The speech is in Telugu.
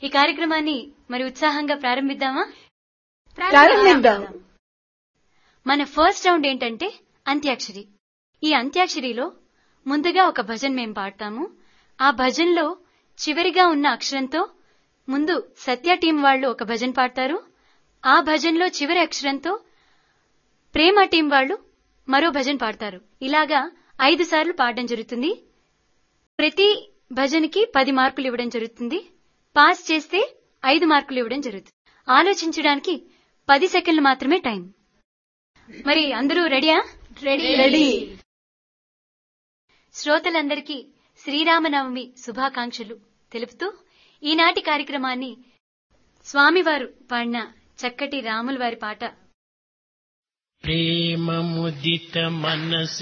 ఈ కార్యక్రమాన్ని మరి ఉత్సాహంగా ప్రారంభిద్దామా ప్రారంభిద్దాం మన ఫస్ట్ రౌండ్ ఏంటంటే అంత్యాక్షరి ఈ అంత్యాక్షరిలో ముందుగా ఒక భజన్ మేం పాడతాము ఆ భజన్లో చివరిగా ఉన్న అక్షరంతో ముందు సత్య టీం వాళ్ళు ఒక భజన్ పాడతారు ఆ భజన్లో చివరి అక్షరంతో ప్రేమ టీం వాళ్ళు మరో భజన్ పాడతారు ఇలాగా ఐదు సార్లు పాడడం జరుగుతుంది ప్రతి భజన్కి పది మార్కులు ఇవ్వడం జరుగుతుంది పాస్ చేస్తే ఐదు మార్కులు ఇవ్వడం జరుగుతుంది ఆలోచించడానికి పది సెకండ్లు మాత్రమే టైం మరి అందరూ రెడీయా రెడీ శ్రోతలందరికీ శ్రీరామనవమి శుభాకాంక్షలు తెలుపుతూ ఈనాటి కార్యక్రమాన్ని స్వామివారు పాడిన చక్కటి రాముల వారి పాట ప్రేమ ముదిత మనస